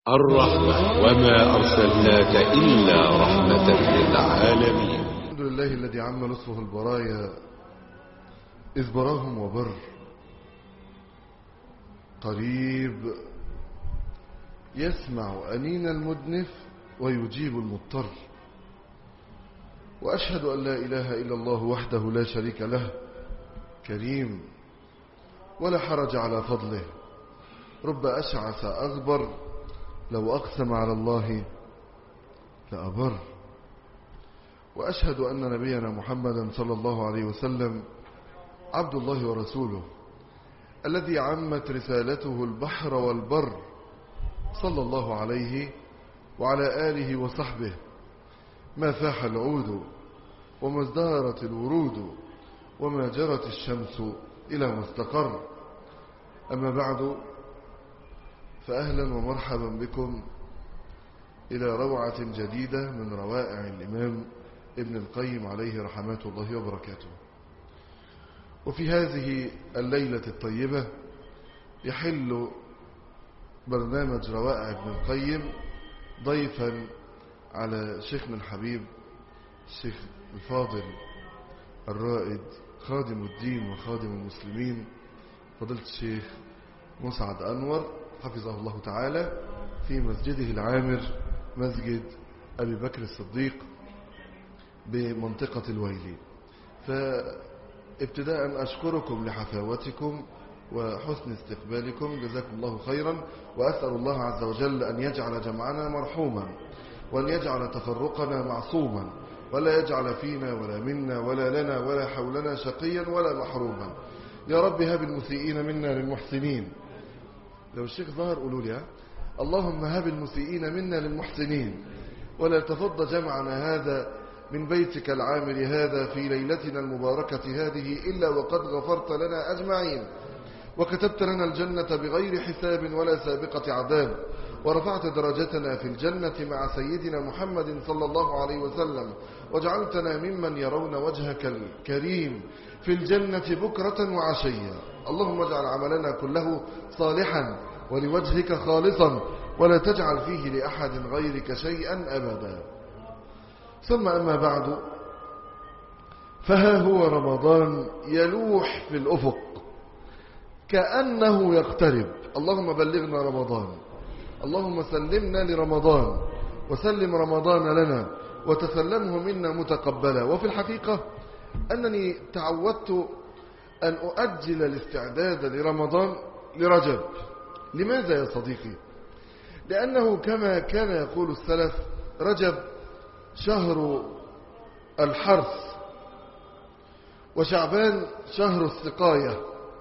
الرحمة وما أرسلناك إلا رحمة للعالمين الحمد لله الذي عم نصفه البرايا إذ براهم وبر قريب يسمع أنين المدنف ويجيب المضطر وأشهد أن لا إله إلا الله وحده لا شريك له كريم ولا حرج على فضله رب أشعث أغبر لو أقسم على الله لأبر وأشهد أن نبينا محمدا صلى الله عليه وسلم عبد الله ورسوله الذي عمت رسالته البحر والبر صلى الله عليه وعلى آله وصحبه ما فاح العود وما ازدهرت الورود وما جرت الشمس إلى مستقر أما بعد فأهلا ومرحبا بكم إلى روعة جديدة من روائع الإمام ابن القيم عليه رحمات الله وبركاته وفي هذه الليلة الطيبة يحل برنامج روائع ابن القيم ضيفا على شيخنا الحبيب الشيخ الفاضل الرائد خادم الدين وخادم المسلمين فضلت الشيخ مسعد أنور حفظه الله تعالى في مسجده العامر مسجد أبي بكر الصديق بمنطقة الويلي فابتداء أشكركم لحفاوتكم وحسن استقبالكم جزاكم الله خيرا وأسأل الله عز وجل أن يجعل جمعنا مرحوما وأن يجعل تفرقنا معصوما ولا يجعل فينا ولا منا ولا لنا ولا حولنا شقيا ولا محروما يا رب هب المسيئين منا للمحسنين لو الشيخ ظهر قولوا لي ها اللهم هب المسيئين منا للمحسنين ولا تفض جمعنا هذا من بيتك العامر هذا في ليلتنا المباركة هذه إلا وقد غفرت لنا أجمعين وكتبت لنا الجنة بغير حساب ولا سابقة عذاب ورفعت درجتنا في الجنة مع سيدنا محمد صلى الله عليه وسلم وجعلتنا ممن يرون وجهك الكريم في الجنة بكرة وعشيا اللهم اجعل عملنا كله صالحا ولوجهك خالصا ولا تجعل فيه لأحد غيرك شيئا أبدا ثم أما بعد فها هو رمضان يلوح في الأفق كأنه يقترب اللهم بلغنا رمضان اللهم سلمنا لرمضان وسلم رمضان لنا وتسلمه منا متقبلا وفي الحقيقة أنني تعودت أن أؤجل الاستعداد لرمضان لرجب لماذا يا صديقي لأنه كما كان يقول السلف رجب شهر الحرث وشعبان شهر السقاية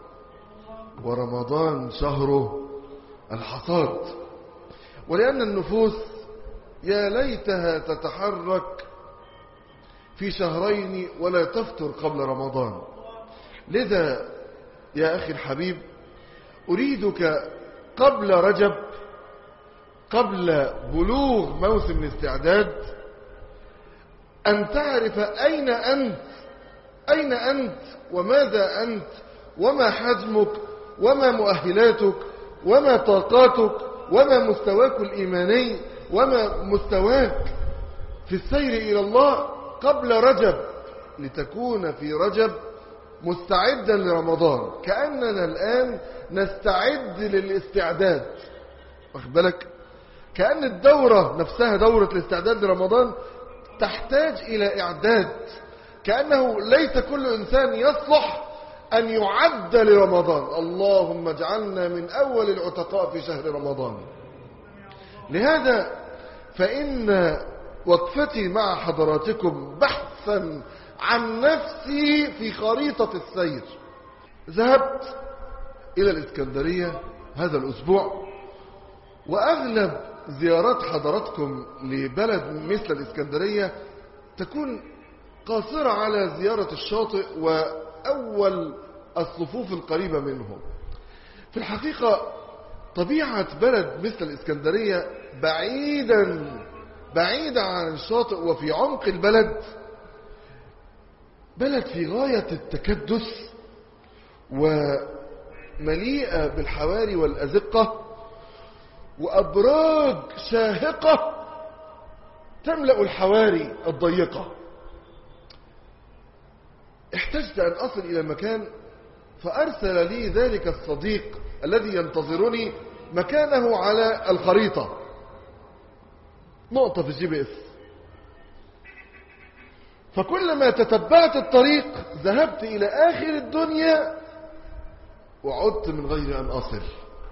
ورمضان شهر الحصاد ولأن النفوس يا ليتها تتحرك في شهرين ولا تفتر قبل رمضان لذا يا أخي الحبيب أريدك قبل رجب قبل بلوغ موسم الاستعداد أن تعرف أين أنت أين أنت وماذا أنت وما حجمك وما مؤهلاتك وما طاقاتك وما مستواك الإيماني وما مستواك في السير إلى الله قبل رجب لتكون في رجب مستعدا لرمضان كأننا الآن نستعد للاستعداد واخد بالك كأن الدورة نفسها دورة الاستعداد لرمضان تحتاج إلى إعداد كأنه ليس كل إنسان يصلح أن يعد لرمضان اللهم اجعلنا من أول العتقاء في شهر رمضان لهذا فإن وقفتي مع حضراتكم بحثا عن نفسي في خريطة السير ذهبت إلى الإسكندرية هذا الأسبوع وأغلب زيارات حضراتكم لبلد مثل الإسكندرية تكون قاصرة على زيارة الشاطئ وأول الصفوف القريبة منه في الحقيقة طبيعة بلد مثل الإسكندرية بعيدا بعيدا عن الشاطئ وفي عمق البلد بلد في غاية التكدس ومليئة بالحواري والأزقة وأبراج شاهقة تملأ الحواري الضيقة احتجت أن أصل إلى المكان فأرسل لي ذلك الصديق الذي ينتظرني مكانه على الخريطة نقطة في الجي بي اس فكلما تتبعت الطريق ذهبت إلى آخر الدنيا وعدت من غير أن أصل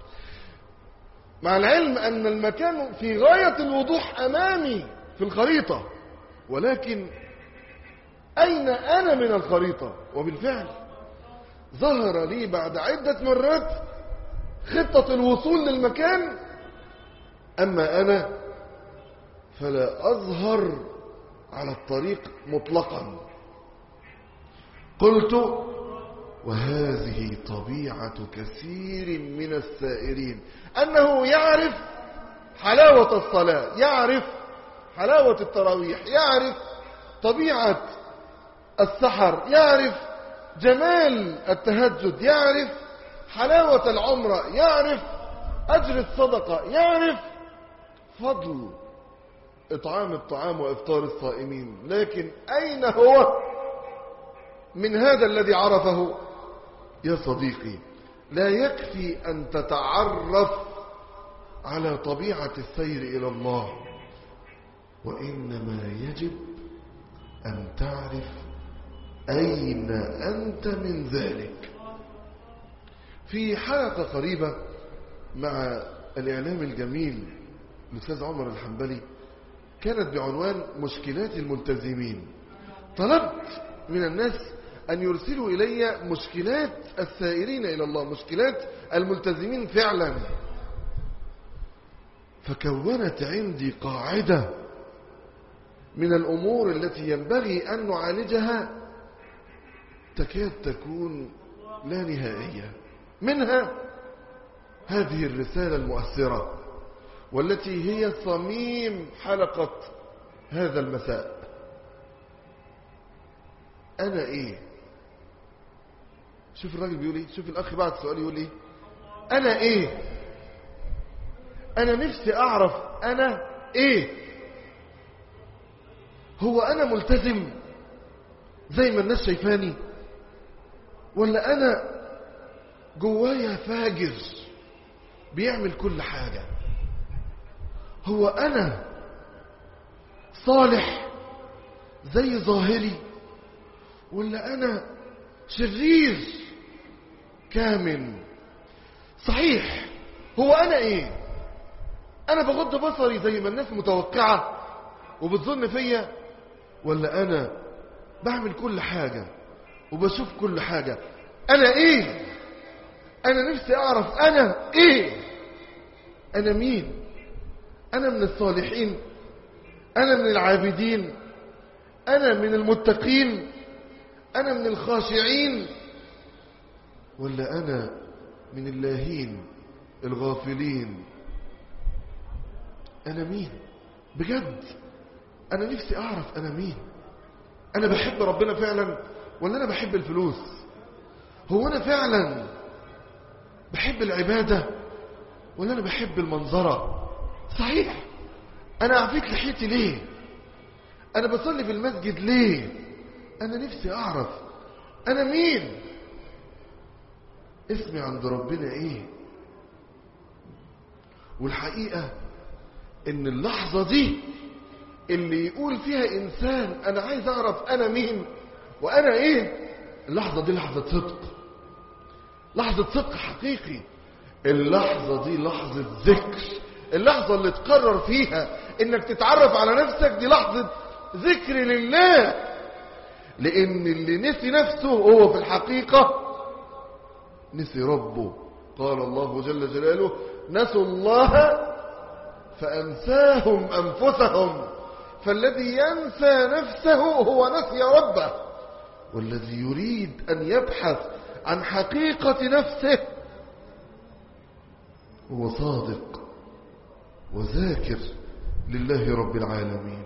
مع العلم أن المكان في غاية الوضوح أمامي في الخريطة ولكن أين أنا من الخريطة وبالفعل ظهر لي بعد عدة مرات خطة الوصول للمكان أما أنا فلا أظهر على الطريق مطلقا قلت وهذه طبيعة كثير من السائرين أنه يعرف حلاوة الصلاة يعرف حلاوة التراويح يعرف طبيعة السحر يعرف جمال التهجد يعرف حلاوة العمرة يعرف أجر الصدقة يعرف فضل إطعام الطعام وإفطار الصائمين لكن أين هو من هذا الذي عرفه يا صديقي لا يكفي أن تتعرف على طبيعة السير إلى الله وإنما يجب أن تعرف أين أنت من ذلك في حلقة قريبة مع الإعلام الجميل الأستاذ عمر الحنبلي كانت بعنوان مشكلات الملتزمين طلبت من الناس أن يرسلوا إلي مشكلات السائرين إلى الله مشكلات الملتزمين فعلا فكونت عندي قاعدة من الأمور التي ينبغي أن نعالجها تكاد تكون لا نهائية منها هذه الرسالة المؤثرة والتي هي صميم حلقة هذا المساء أنا إيه شوف الراجل بيقول إيه شوف الأخ بعد سؤال يقول إيه أنا إيه أنا نفسي أعرف أنا إيه هو أنا ملتزم زي ما الناس شايفاني ولا أنا جوايا فاجر بيعمل كل حاجة هو أنا صالح زي ظاهري ولا أنا شرير كامل صحيح هو أنا إيه أنا بغض بصري زي ما الناس متوقعة وبتظن فيا ولا أنا بعمل كل حاجة وبشوف كل حاجة أنا إيه أنا نفسي أعرف أنا إيه أنا مين أنا من الصالحين أنا من العابدين أنا من المتقين أنا من الخاشعين ولا أنا من اللاهين الغافلين أنا مين بجد أنا نفسي أعرف أنا مين أنا بحب ربنا فعلا ولا أنا بحب الفلوس هو أنا فعلا بحب العبادة ولا أنا بحب المنظرة صحيح أنا عفيت لحيتي ليه أنا بصلي في المسجد ليه أنا نفسي أعرف أنا مين اسمي عند ربنا إيه والحقيقة إن اللحظة دي اللي يقول فيها إنسان أنا عايز أعرف أنا مين وأنا إيه اللحظة دي لحظة صدق لحظة صدق حقيقي اللحظة دي لحظة ذكر اللحظة اللي تقرر فيها انك تتعرف على نفسك دي لحظة ذكر لله لان اللي نسي نفسه هو في الحقيقة نسي ربه قال الله جل جلاله نسوا الله فأنساهم أنفسهم فالذي ينسى نفسه هو نسي ربه والذي يريد أن يبحث عن حقيقة نفسه هو صادق وذاكر لله رب العالمين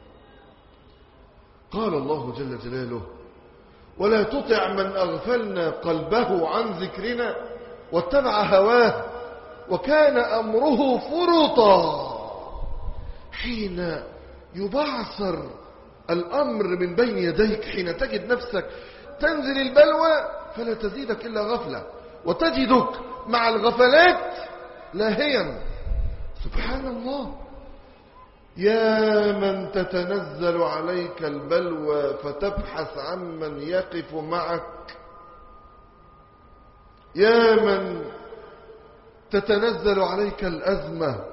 قال الله جل جلاله ولا تطع من أغفلنا قلبه عن ذكرنا واتبع هواه وكان أمره فرطا حين يبعثر الأمر من بين يديك حين تجد نفسك تنزل البلوى فلا تزيدك إلا غفلة وتجدك مع الغفلات لاهيا سبحان الله يا من تتنزل عليك البلوى فتبحث عمن يقف معك يا من تتنزل عليك الأزمة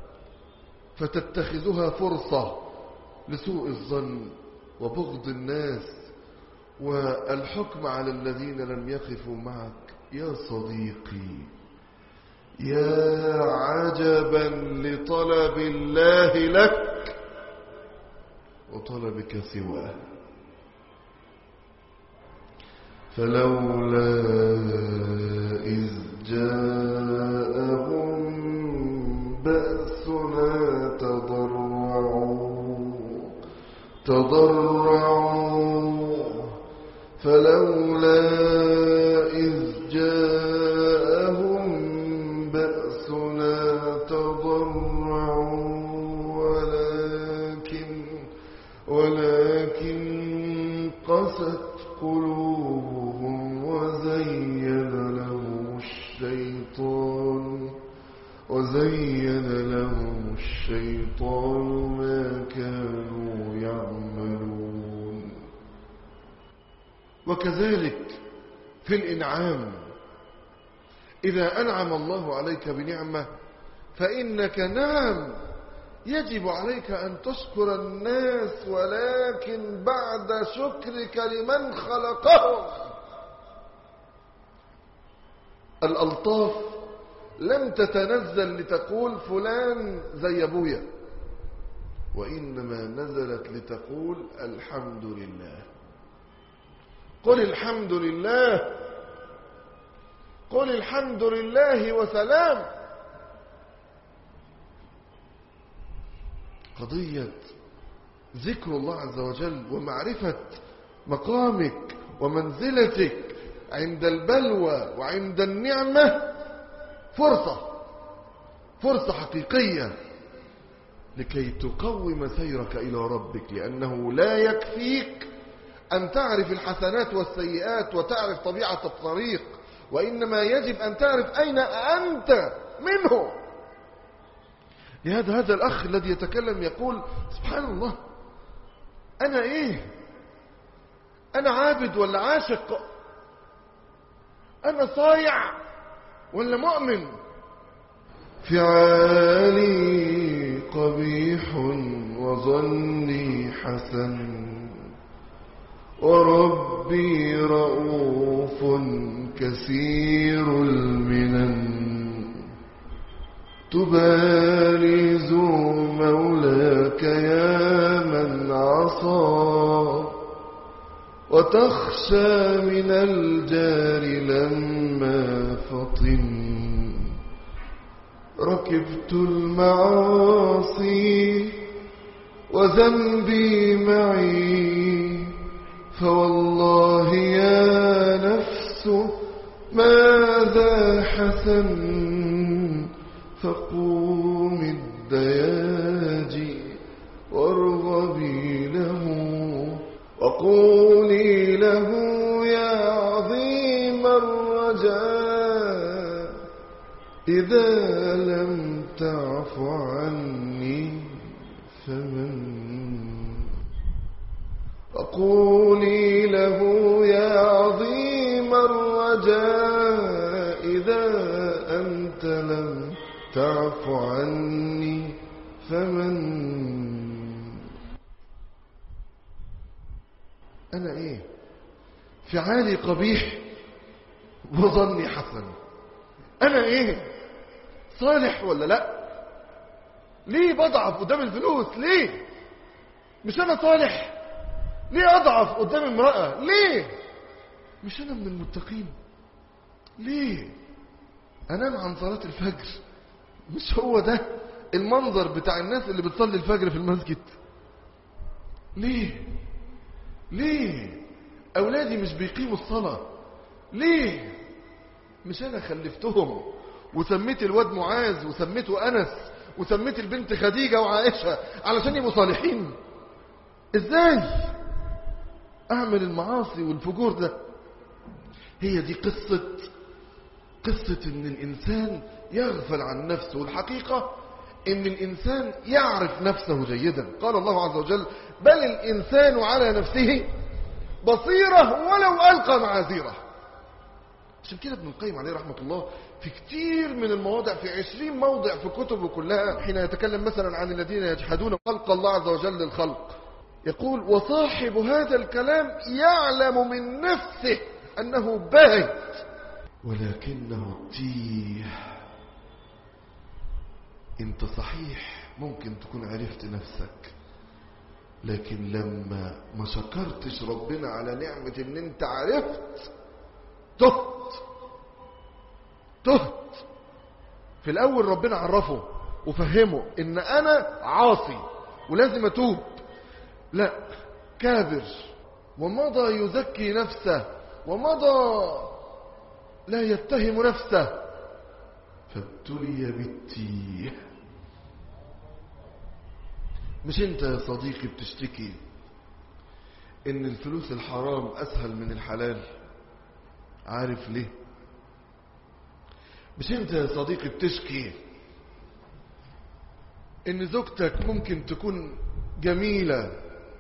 فتتخذها فرصة لسوء الظن وبغض الناس والحكم على الذين لم يقفوا معك يا صديقي يا عجبا لطلب الله لك وطلبك سواه فلولا إذ جاءهم بأسنا تضرعوا تضرعوا فلولا إذ جاءهم بأسنا تضرعوا ولكن ولكن قست قلوبهم وزين لهم الشيطان وزين لهم الشيطان ما كانوا يعملون وكذلك في الإنعام إذا أنعم الله عليك بنعمة فإنك نعم يجب عليك أن تشكر الناس ولكن بعد شكرك لمن خلقهم الألطاف لم تتنزل لتقول فلان زي أبويا وإنما نزلت لتقول الحمد لله قل الحمد لله قل الحمد لله وسلام قضية ذكر الله عز وجل ومعرفة مقامك ومنزلتك عند البلوى وعند النعمة فرصة فرصة حقيقية لكي تقوم سيرك إلى ربك لأنه لا يكفيك أن تعرف الحسنات والسيئات وتعرف طبيعة الطريق وإنما يجب أن تعرف أين أنت منه لهذا هذا الأخ الذي يتكلم يقول سبحان الله أنا إيه أنا عابد ولا عاشق أنا صايع ولا مؤمن فعالي قبيح وظني حسن وربي رؤوف كثير المنن تبارز مولاك يا من عصى وتخشى من الجار لما فطن ركبت المعاصي وذنبي معي فوالله يا نفس ماذا حسن فقوم الدياجي وارغبي له وقولي له يا عظيم الرجاء إذا لم تعف عني فمن وقولي له يا عظيم الرجاء إذا أنت لم تعف عني فمن أنا إيه فعالي قبيح وظني حسن أنا إيه صالح ولا لا ليه بضعف قدام الفلوس ليه مش أنا صالح ليه أضعف قدام امرأة ليه مش أنا من المتقين ليه أنام عن صلاة الفجر مش هو ده المنظر بتاع الناس اللي بتصلي الفجر في المسجد ليه ليه أولادي مش بيقيموا الصلاة ليه مش أنا خلفتهم وسميت الواد معاذ وسميته أنس وسميت البنت خديجة وعائشة علشان يبقوا صالحين ازاي اعمل المعاصي والفجور ده هي دي قصة قصة ان الانسان يغفل عن نفسه والحقيقة ان الانسان يعرف نفسه جيدا قال الله عز وجل بل الانسان على نفسه بصيرة ولو ألقى معاذيره عشان كده ابن القيم عليه رحمة الله في كتير من المواضع في عشرين موضع في كتبه كلها حين يتكلم مثلا عن الذين يجحدون خلق الله عز وجل للخلق يقول وصاحب هذا الكلام يعلم من نفسه أنه باهت ولكنه تيه انت صحيح ممكن تكون عرفت نفسك لكن لما ما شكرتش ربنا على نعمة ان انت عرفت تهت تهت في الاول ربنا عرفه وفهمه ان انا عاصي ولازم اتوب لا كابر ومضى يزكي نفسه ومضى لا يتهم نفسه فابتلي بالتيه مش انت يا صديقي بتشتكي ان الفلوس الحرام اسهل من الحلال عارف ليه مش انت يا صديقي بتشكي ان زوجتك ممكن تكون جميلة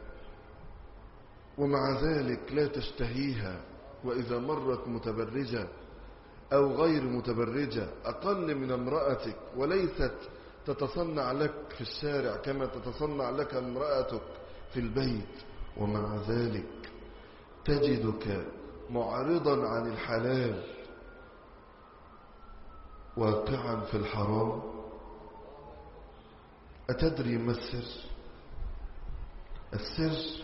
ومع ذلك لا تشتهيها واذا مرت متبرجة او غير متبرجة اقل من امرأتك وليست تتصنع لك في الشارع كما تتصنع لك امرأتك في البيت ومع ذلك تجدك معرضا عن الحلال واقعا في الحرام أتدري ما السر السر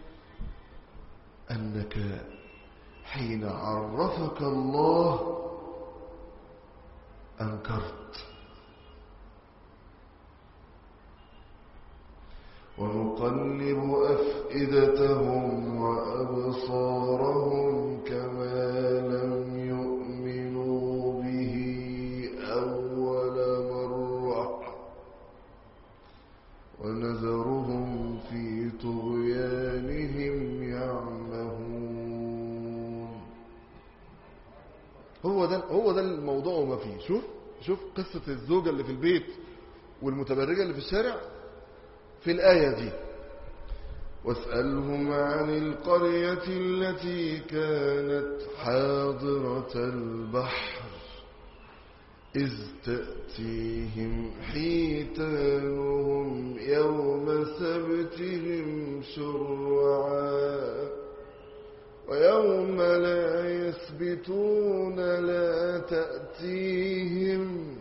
أنك حين عرفك الله أنكرت ونقلب أفئدتهم وأبصارهم كما لم يؤمنوا به أول مرة ونذرهم في طغيانهم يعمهون هو ده هو ده الموضوع وما فيه شوف شوف قصة الزوجة اللي في البيت والمتبرجة اللي في الشارع في الآية دي واسألهم عن القرية التي كانت حاضرة البحر إذ تأتيهم حيتانهم يوم سبتهم شرعا ويوم لا يسبتون لا تأتيهم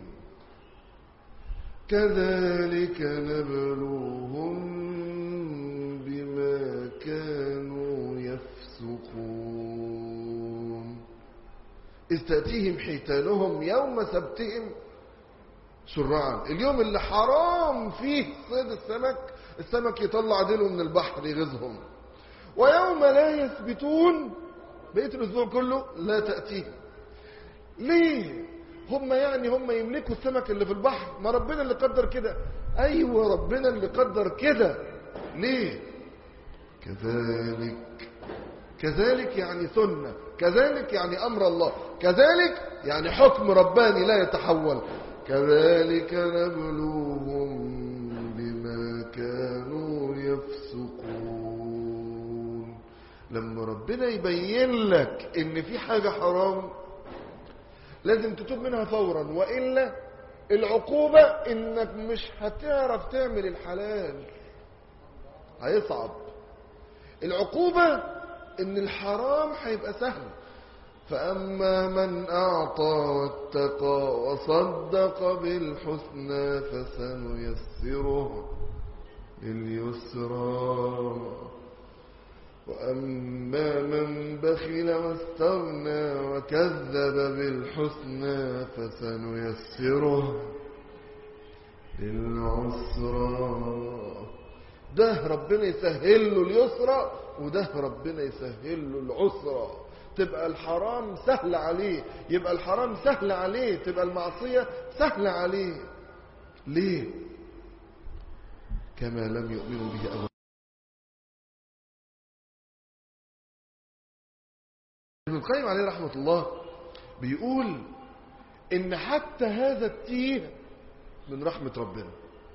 كذلك نبلوهم بما كانوا يفسقون إذ تأتيهم حيتانهم يوم سبتهم شرعا اليوم اللي حرام فيه صيد السمك السمك يطلع ديله من البحر يغزهم ويوم لا يثبتون بقية الأسبوع كله لا تأتيهم ليه هم يعني هم يملكوا السمك اللي في البحر ما ربنا اللي قدر كده ايوه ربنا اللي قدر كده ليه كذلك كذلك يعني سنة كذلك يعني امر الله كذلك يعني حكم رباني لا يتحول كذلك نبلوهم بما كانوا يفسقون لما ربنا يبين لك ان في حاجة حرام لازم تتوب منها فورا وإلا العقوبة انك مش هتعرف تعمل الحلال هيصعب العقوبة ان الحرام هيبقى سهل فأما من أعطى واتقى وصدق بالحسنى فسنيسره لليسرى وأما من بخل واستغنى وكذب بالحسنى فسنيسره للعسرى ده ربنا يسهل له اليسرى وده ربنا يسهل له العسرى تبقى الحرام سهل عليه يبقى الحرام سهل عليه تبقى المعصية سهل عليه ليه كما لم يؤمنوا به أول ابن القيم عليه رحمة الله بيقول ان حتى هذا التيه من رحمة ربنا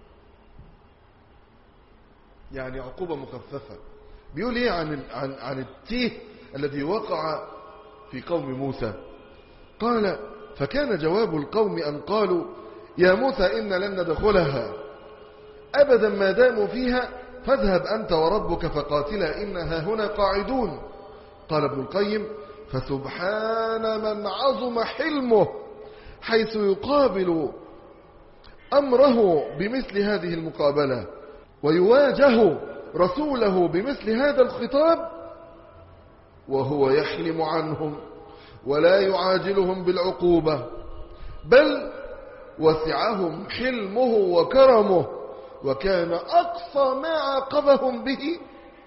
يعني عقوبة مخففة بيقول ايه عن, عن, عن التيه الذي وقع في قوم موسى قال فكان جواب القوم أن قالوا يا موسى إن لن ندخلها أبدا ما داموا فيها فاذهب أنت وربك فقاتلا إنها هنا قاعدون قال ابن القيم فسبحان من عظم حلمه حيث يقابل أمره بمثل هذه المقابلة ويواجه رسوله بمثل هذا الخطاب وهو يحلم عنهم ولا يعاجلهم بالعقوبة بل وسعهم حلمه وكرمه وكان أقصى ما عاقبهم به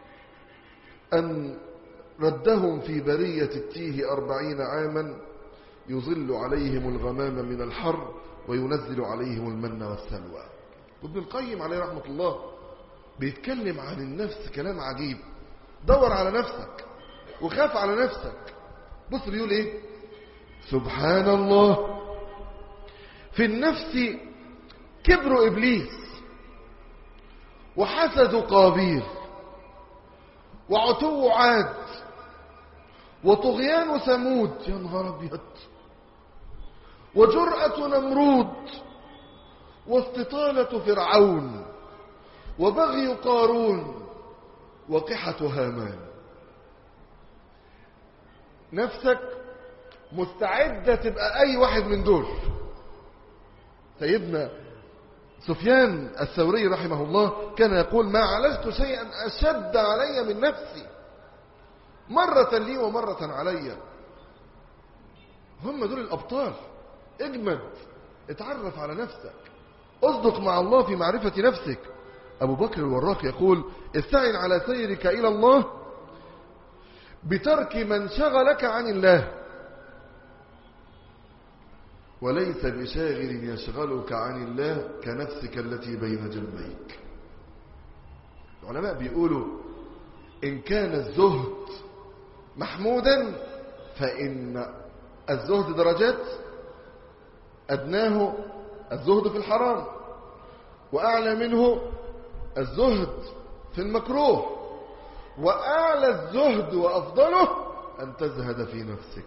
أن ردهم في برية التيه أربعين عاما يظل عليهم الغمام من الحر وينزل عليهم المن والسلوى وابن القيم عليه رحمة الله بيتكلم عن النفس كلام عجيب دور على نفسك وخاف على نفسك بص بيقول ايه سبحان الله في النفس كبر ابليس وحسد قابيل وعتو عاد وطغيان ثمود يا نهار ابيض وجرأة نمرود واستطالة فرعون وبغي قارون وقحة هامان نفسك مستعدة تبقى أي واحد من دول سيدنا سفيان الثوري رحمه الله كان يقول ما عالجت شيئا أشد علي من نفسي مرة لي ومرة علي هم دول الأبطال اجمد اتعرف على نفسك اصدق مع الله في معرفة نفسك أبو بكر الوراق يقول استعن على سيرك إلى الله بترك من شغلك عن الله وليس بشاغل يشغلك عن الله كنفسك التي بين جنبيك العلماء بيقولوا إن كان الزهد محمودا فإن الزهد درجات أدناه الزهد في الحرام وأعلى منه الزهد في المكروه وأعلى الزهد وأفضله أن تزهد في نفسك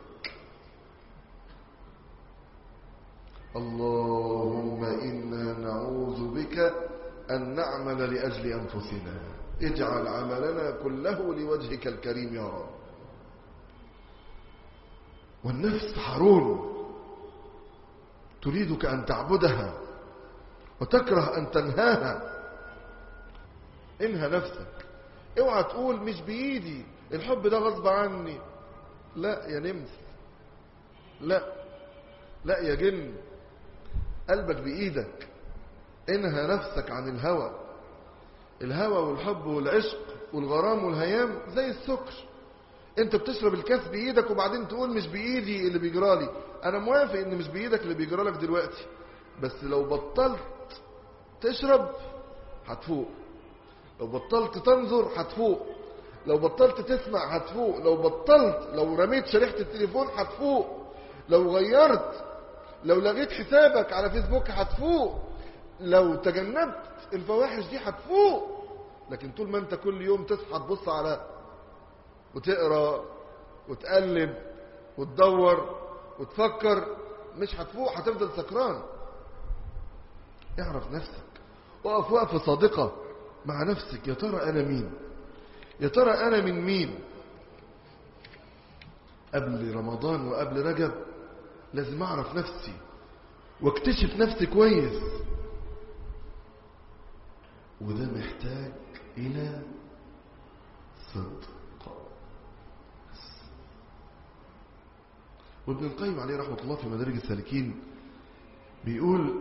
اللهم إنا نعوذ بك أن نعمل لأجل أنفسنا اجعل عملنا كله لوجهك الكريم يا رب والنفس حرون تريدك أن تعبدها وتكره أن تنهاها انهى نفسك اوعى تقول مش بإيدي الحب ده غصب عني لا يا نمس لا لا يا جن قلبك بإيدك انهى نفسك عن الهوى الهوى والحب والعشق والغرام والهيام زي السكر انت بتشرب الكاس بايدك وبعدين تقول مش بايدي اللي بيجرالي انا موافق ان مش بايدك اللي بيجرالك دلوقتي بس لو بطلت تشرب هتفوق لو بطلت تنظر هتفوق لو بطلت تسمع هتفوق لو بطلت لو رميت شريحة التليفون هتفوق لو غيرت لو لغيت حسابك على فيسبوك هتفوق لو تجنبت الفواحش دي هتفوق لكن طول ما انت كل يوم تصحى تبص على وتقرا وتقلب وتدور وتفكر مش هتفوق هتفضل سكران اعرف نفسك وقف وقفه صادقه مع نفسك يا ترى انا مين يا ترى انا من مين قبل رمضان وقبل رجب لازم اعرف نفسي واكتشف نفسي كويس وده محتاج الى صدق وابن القيم عليه رحمة الله في مدارج السالكين بيقول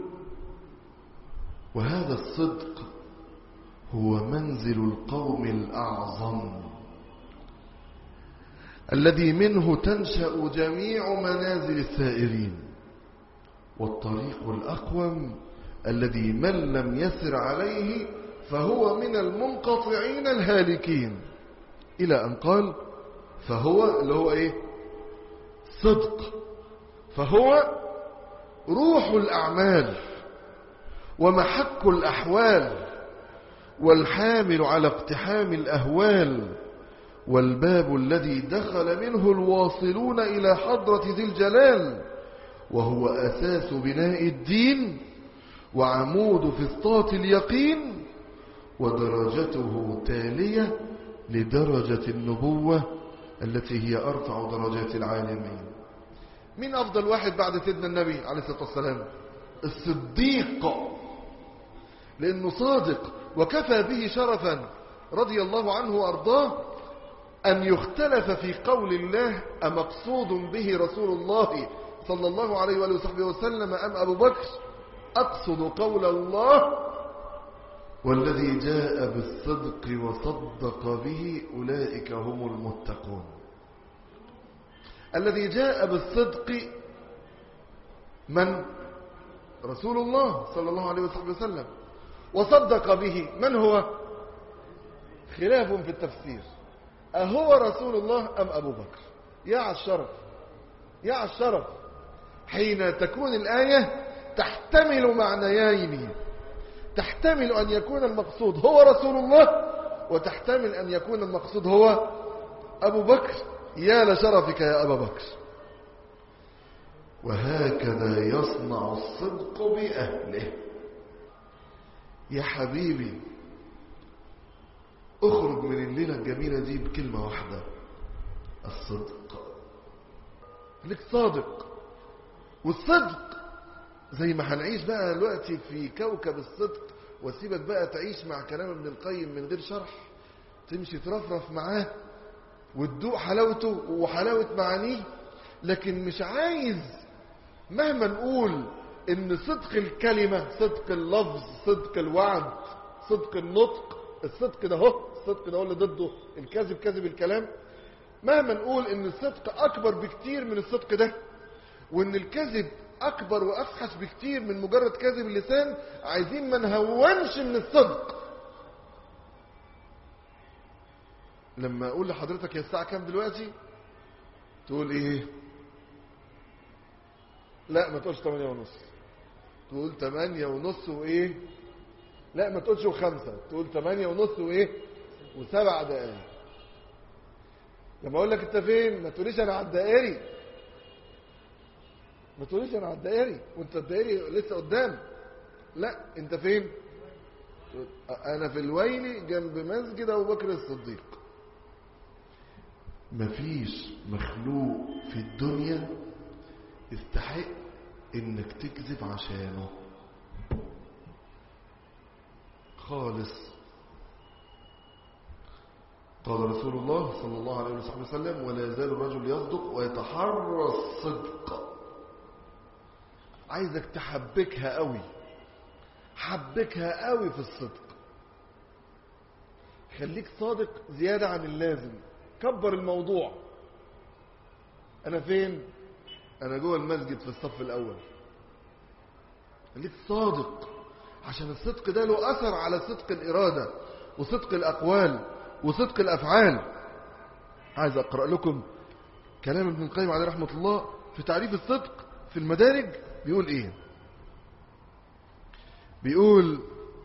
وهذا الصدق هو منزل القوم الأعظم الذي منه تنشأ جميع منازل السائرين والطريق الأقوم الذي من لم يسر عليه فهو من المنقطعين الهالكين إلى أن قال فهو اللي هو إيه صدق فهو روح الأعمال ومحك الأحوال والحامل على اقتحام الأهوال والباب الذي دخل منه الواصلون إلى حضرة ذي الجلال وهو أساس بناء الدين وعمود فسطاط اليقين ودرجته تالية لدرجة النبوة التي هي أرفع درجات العالمين من أفضل واحد بعد سيدنا النبي عليه الصلاة والسلام الصديق لأنه صادق وكفى به شرفا رضي الله عنه وأرضاه أن يختلف في قول الله أمقصود به رسول الله صلى الله عليه وآله وصحبه وسلم أم أبو بكر أقصد قول الله والذي جاء بالصدق وصدق به أولئك هم المتقون الذي جاء بالصدق من رسول الله صلى الله عليه وصحبه وسلم وصدق به من هو خلاف في التفسير أهو رسول الله أم أبو بكر يا على الشرف يا على الشرف حين تكون الآية تحتمل معنيين تحتمل أن يكون المقصود هو رسول الله وتحتمل أن يكون المقصود هو أبو بكر يا لشرفك يا أبا بكر وهكذا يصنع الصدق بأهله يا حبيبي اخرج من الليلة الجميلة دي بكلمة واحدة الصدق لك صادق والصدق زي ما هنعيش بقى دلوقتي في كوكب الصدق وسيبك بقى تعيش مع كلام ابن القيم من غير شرح تمشي ترفرف معاه وتدوق حلاوته وحلاوة معانيه لكن مش عايز مهما نقول ان صدق الكلمة صدق اللفظ صدق الوعد صدق النطق الصدق ده هو الصدق ده هو اللي ضده الكذب كذب الكلام مهما نقول ان الصدق اكبر بكتير من الصدق ده وان الكذب اكبر وافحش بكتير من مجرد كذب اللسان عايزين ما نهونش من الصدق لما اقول لحضرتك هي الساعه كام دلوقتي تقول ايه لا ما تقولش 8 ونص تقول 8 ونص وايه لا ما تقولش وخمسة تقول 8 ونص وايه وسبع دقايق لما اقول لك انت فين ما تقوليش انا على الدائري ما تقوليش انا على الدائري وانت الدائري لسه قدام لا انت فين انا في الويلي جنب مسجد ابو بكر الصديق مفيش مخلوق في الدنيا يستحق انك تكذب عشانه خالص قال رسول الله صلى الله عليه وسلم ولا يزال الرجل يصدق ويتحرى الصدق عايزك تحبكها قوي حبكها قوي في الصدق خليك صادق زيادة عن اللازم كبر الموضوع انا فين انا جوه المسجد في الصف الاول خليك صادق عشان الصدق ده له اثر على صدق الاراده وصدق الاقوال وصدق الافعال عايز اقرا لكم كلام ابن القيم عليه رحمه الله في تعريف الصدق في المدارج بيقول ايه بيقول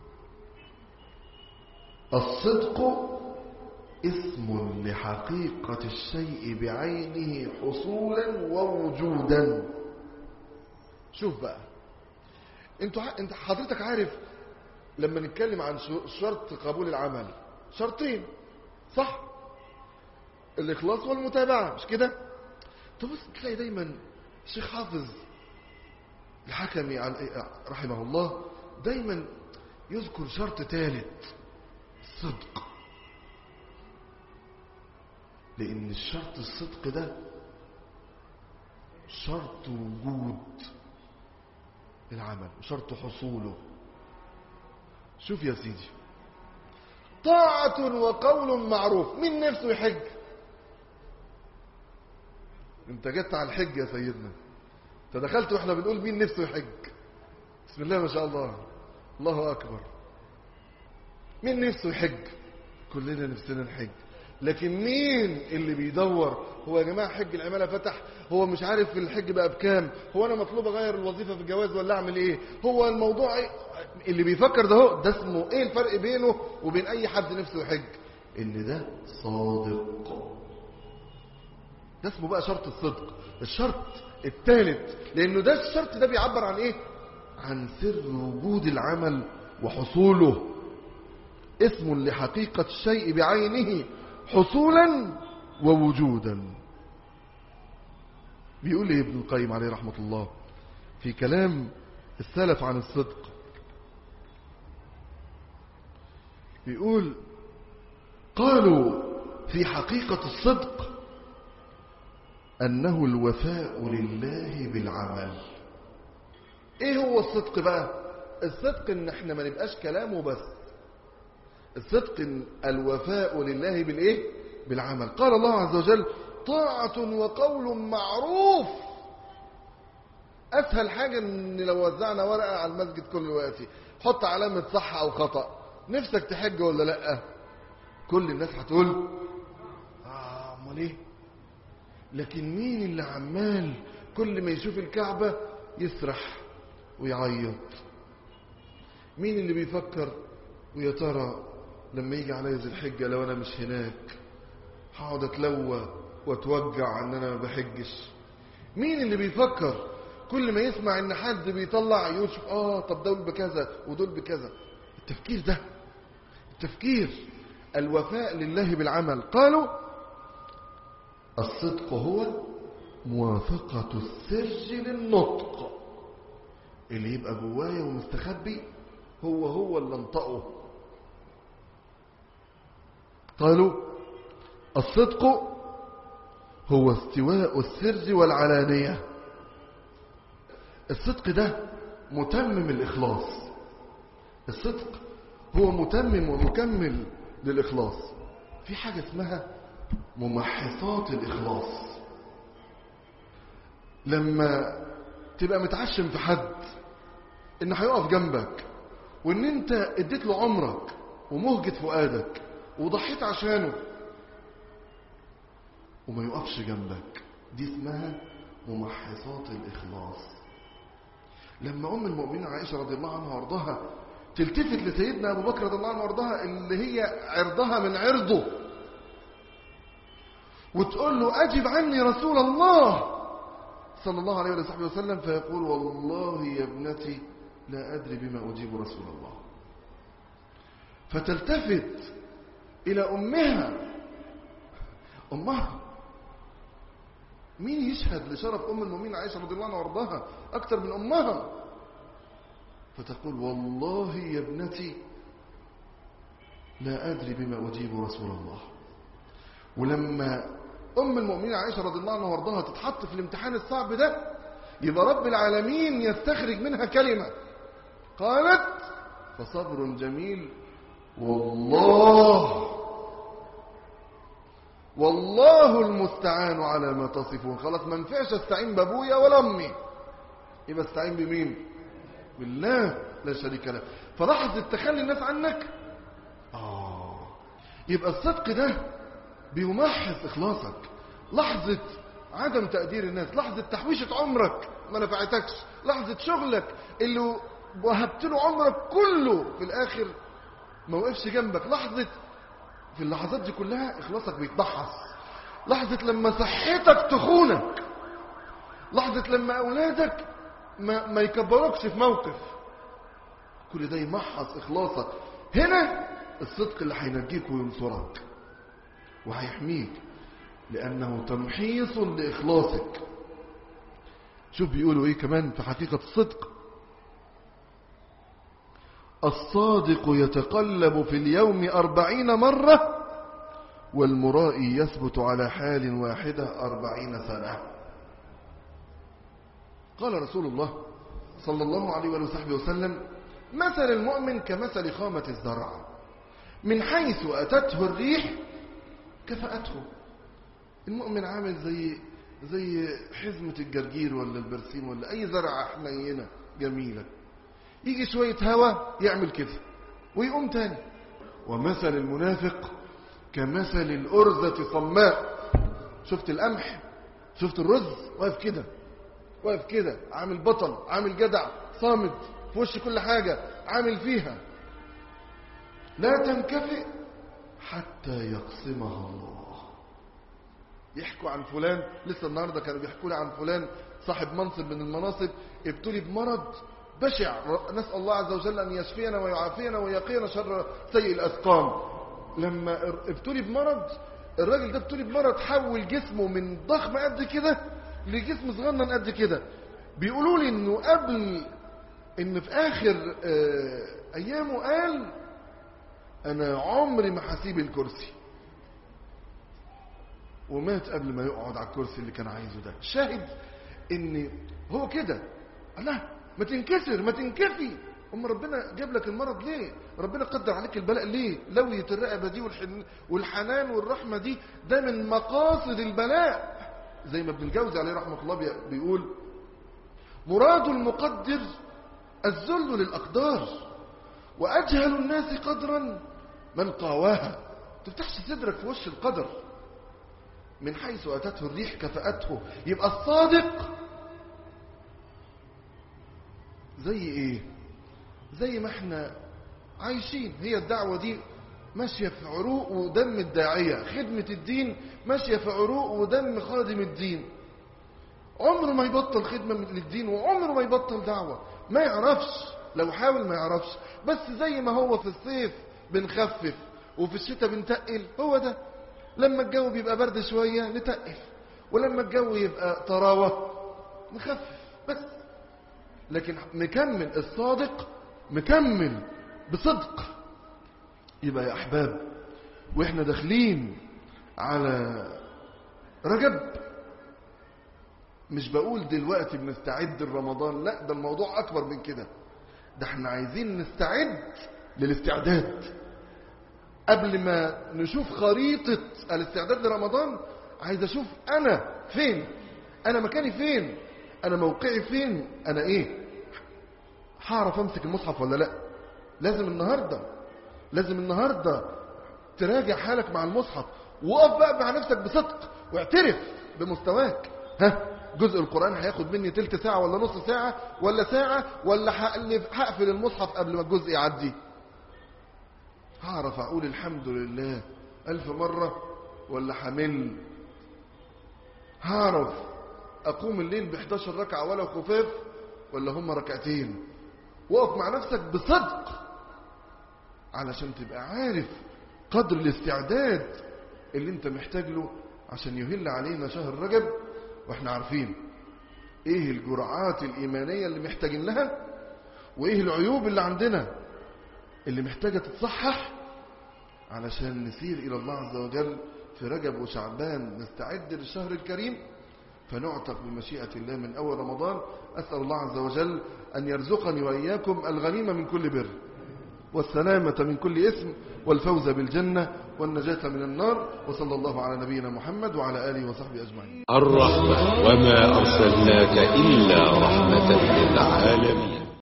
الصدق اسم لحقيقة الشيء بعينه حصولا ووجودا شوف بقى انت انت حضرتك عارف لما نتكلم عن شرط قبول العمل شرطين صح الاخلاص والمتابعه مش كده تبص تلاقي دايما الشيخ حافظ الحكمي رحمه الله دايما يذكر شرط ثالث الصدق لان الشرط الصدق ده شرط وجود العمل وشرط حصوله شوف يا سيدي طاعة وقول معروف من نفسه يحج انت جت على الحج يا سيدنا انت دخلت واحنا بنقول مين نفسه يحج بسم الله ما شاء الله الله اكبر مين نفسه يحج كلنا نفسنا نحج لكن مين اللي بيدور هو يا جماعه حج العماله فتح هو مش عارف الحج بقى بكام هو انا مطلوب اغير الوظيفه في الجواز ولا اعمل ايه هو الموضوع ايه اللي بيفكر ده هو ده اسمه ايه الفرق بينه وبين اي حد نفسه يحج ان ده صادق ده اسمه بقى شرط الصدق الشرط الثالث لانه ده الشرط ده بيعبر عن ايه عن سر وجود العمل وحصوله اسم لحقيقة الشيء بعينه حصولا ووجودا بيقول ايه ابن القيم عليه رحمة الله في كلام السلف عن الصدق بيقول قالوا في حقيقة الصدق أنه الوفاء لله بالعمل ايه هو الصدق بقى الصدق ان احنا ما نبقاش كلامه بس الصدق إن الوفاء لله بالايه بالعمل قال الله عز وجل طاعة وقول معروف اسهل حاجة ان لو وزعنا ورقة على المسجد كل وقت حط علامة صح او خطأ نفسك تحج ولا لا كل الناس هتقول اه امال ايه لكن مين اللي عمال كل ما يشوف الكعبة يسرح ويعيط مين اللي بيفكر ويا ترى لما يجي عليا ذي الحجة لو انا مش هناك هقعد اتلوى واتوجع ان انا ما بحجش مين اللي بيفكر كل ما يسمع ان حد بيطلع يقول شوف اه طب دول بكذا ودول بكذا التفكير ده التفكير الوفاء لله بالعمل قالوا الصدق هو موافقة السر للنطق اللي يبقى جوايا ومستخبي هو هو اللي انطقه قالوا الصدق هو استواء السر والعلانية الصدق ده متمم الإخلاص الصدق هو متمم ومكمل للإخلاص في حاجة اسمها ممحصات الإخلاص لما تبقى متعشم في حد إن هيقف جنبك وإن أنت اديت له عمرك ومهجة فؤادك وضحيت عشانه وما يقفش جنبك دي اسمها ممحصات الإخلاص لما أم المؤمنين عائشة رضي الله عنها وارضاها تلتفت لسيدنا أبو بكر رضي الله عنه وارضاها اللي هي عرضها من عرضه وتقول له أجب عني رسول الله صلى الله عليه وصحبه وسلم فيقول والله يا ابنتي لا أدري بما أجيب رسول الله فتلتفت إلى أمها أمها مين يشهد لشرف أم المؤمنين عائشة رضي الله عنها وارضاها أكثر من أمها فتقول والله يا ابنتي لا أدري بما أجيب رسول الله ولما أم المؤمنين عائشة رضي الله عنها وارضاها تتحط في الامتحان الصعب ده يبقى رب العالمين يستخرج منها كلمة قالت فصبر جميل والله والله المستعان على ما تصفون خلاص ما ينفعش استعين بابويا ولا امي يبقى استعين بمين بالله لا شريك له فلحظة تخلي الناس عنك آه يبقى الصدق ده بيمحص إخلاصك لحظة عدم تقدير الناس لحظة تحويشة عمرك ما نفعتكش لحظة شغلك اللي وهبت له عمرك كله في الآخر ما وقفش جنبك لحظة في اللحظات دي كلها إخلاصك بيتبحص لحظة لما صحتك تخونك لحظة لما أولادك ما, ما يكبروكش في موقف كل ده يمحص إخلاصك هنا الصدق اللي هينجيك وينصرك وهيحميك لأنه تمحيص لإخلاصك شوف بيقولوا إيه كمان في حقيقة الصدق الصادق يتقلب في اليوم أربعين مرة والمرائي يثبت على حال واحدة أربعين سنة قال رسول الله صلى الله عليه وآله وسلم مثل المؤمن كمثل خامة الزرع من حيث أتته الريح كفأته المؤمن عامل زي زي حزمة الجرجير ولا البرسيم ولا أي زرعة حنينة جميلة يجي شوية هوا يعمل كده ويقوم تاني ومثل المنافق كمثل الأرزة صماء شفت القمح شفت الرز واقف كده واقف كده عامل بطل عامل جدع صامد في وش كل حاجة عامل فيها لا تنكفئ حتى يقسمها الله يحكوا عن فلان لسه النهاردة كانوا بيحكوا لي عن فلان صاحب منصب من المناصب ابتلي بمرض بشع نسأل الله عز وجل أن يشفينا ويعافينا ويقينا شر سيء الأسقام لما ابتلي بمرض الراجل ده ابتلي بمرض حول جسمه من ضخم قد كده لجسم صغنن قد كده بيقولوا لي انه قبل ان في اخر آه ايامه قال انا عمري ما هسيب الكرسي ومات قبل ما يقعد على الكرسي اللي كان عايزه ده شاهد ان هو كده الله ما تنكسر ما تنكفي أم ربنا جاب لك المرض ليه ربنا قدر عليك البلاء ليه لوية الرقبة دي والحن والحنان والرحمة دي ده من مقاصد البلاء زي ما ابن الجوزي عليه رحمة الله بيقول مراد المقدر الذل للأقدار وأجهل الناس قدرا من قاواها تفتحش صدرك في وش القدر من حيث أتته الريح كفأته يبقى الصادق زي ايه زي ما احنا عايشين هي الدعوة دي ماشية في عروق ودم الداعية خدمة الدين ماشية في عروق ودم خادم الدين عمره ما يبطل خدمة للدين وعمره ما يبطل دعوة ما يعرفش لو حاول ما يعرفش بس زي ما هو في الصيف بنخفف وفي الشتاء بنتقل هو ده لما الجو بيبقى برد شوية نتقل ولما الجو يبقى طراوة نخفف بس لكن مكمل الصادق مكمل بصدق يبقى يا أحباب وإحنا داخلين على رجب مش بقول دلوقتي بنستعد لرمضان لا ده الموضوع أكبر من كده ده احنا عايزين نستعد للاستعداد قبل ما نشوف خريطة الاستعداد لرمضان عايز اشوف انا فين انا مكاني فين انا موقعي فين انا ايه هعرف امسك المصحف ولا لا لازم النهاردة لازم النهاردة تراجع حالك مع المصحف وقف بقى مع نفسك بصدق واعترف بمستواك ها جزء القرآن هياخد مني تلت ساعة ولا نص ساعة ولا ساعة ولا هقفل المصحف قبل ما الجزء يعدي هعرف اقول الحمد لله الف مرة ولا حمل هعرف اقوم الليل ب 11 ركعة ولا خفاف ولا هم ركعتين وقف مع نفسك بصدق علشان تبقى عارف قدر الاستعداد اللي انت محتاج له عشان يهل علينا شهر رجب واحنا عارفين ايه الجرعات الايمانية اللي محتاجين لها وايه العيوب اللي عندنا اللي محتاجة تتصحح علشان نسير إلى الله عز وجل في رجب وشعبان نستعد للشهر الكريم فنعتق بمشيئة الله من أول رمضان أسأل الله عز وجل أن يرزقني وإياكم الغنيمة من كل بر والسلامة من كل اسم والفوز بالجنة والنجاة من النار وصلى الله على نبينا محمد وعلى آله وصحبه أجمعين الرحمة وما أرسلناك إلا رحمة للعالمين